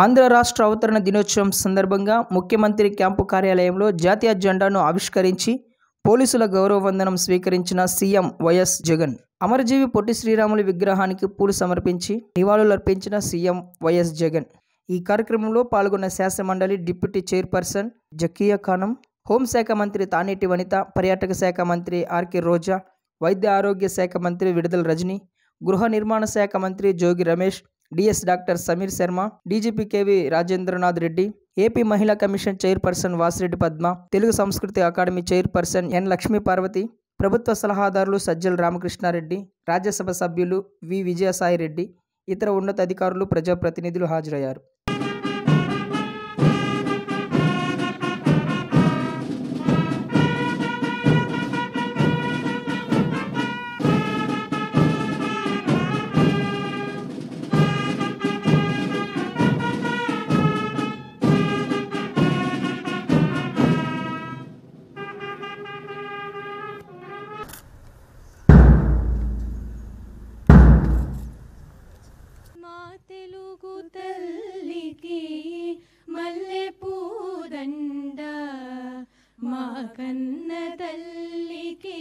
ఆంధ్ర రాష్ట్ర అవతరణ దినోత్సవం సందర్భంగా ముఖ్యమంత్రి క్యాంపు కార్యాలయంలో జాతీయ జెండాను ఆవిష్కరించి పోలీసుల గౌరవ వందనం స్వీకరించిన సీఎం వైఎస్ జగన్ అమరజీవి పొట్టి శ్రీరాములు విగ్రహానికి పూలు సమర్పించి నివాళులర్పించిన సీఎం వైఎస్ జగన్ ఈ కార్యక్రమంలో పాల్గొన్న శాసనమండలి డిప్యూటీ చైర్పర్సన్ జకీయ ఖానం హోంశాఖ మంత్రి తానేటి వనిత పర్యాటక శాఖ మంత్రి ఆర్కే రోజా వైద్య ఆరోగ్య శాఖ మంత్రి విడుదల రజని గృహ నిర్మాణ శాఖ మంత్రి Jogi Ramesh DS doctor Sameer Sharma DGP KV Rajendranath Reddy AP మహిళా కమిషన్ చైర్పర్సన్ వాసిరెడ్డి పద్మ తెలుగు సంస్కృతి academy chairperson N Lakshmi Parvathi ప్రభుత్వ సలహాదారులు సజ్జల రామకృష్ణారెడ్డి రాజ్యసభ సభ్యులు వి విజయసాయి రెడ్డి ఇతర ఉన్నతాధికారులు ప్రజాప్రతినిధులు హాజరయ్యారు మా తెలుగు తల్లికి మల్లె పూదండ మా కన్న తల్లికి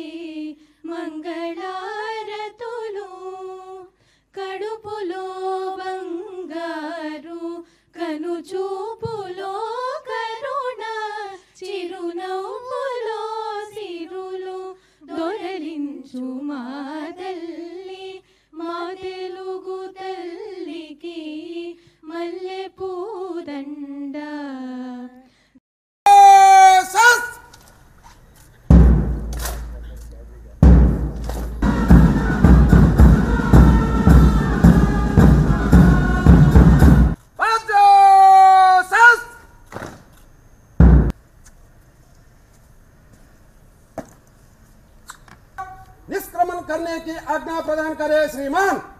మంగళారతులు కడుపులో బంగారు కనుచూపులో కరుణ చిరునవ్వులో సిరులు దొరలించు మా తల్లి మా తెలుగు తల్లికి మల్లె పూదండ निष्क्रमण करने की आज्ञा प्रदान करे श्रीमान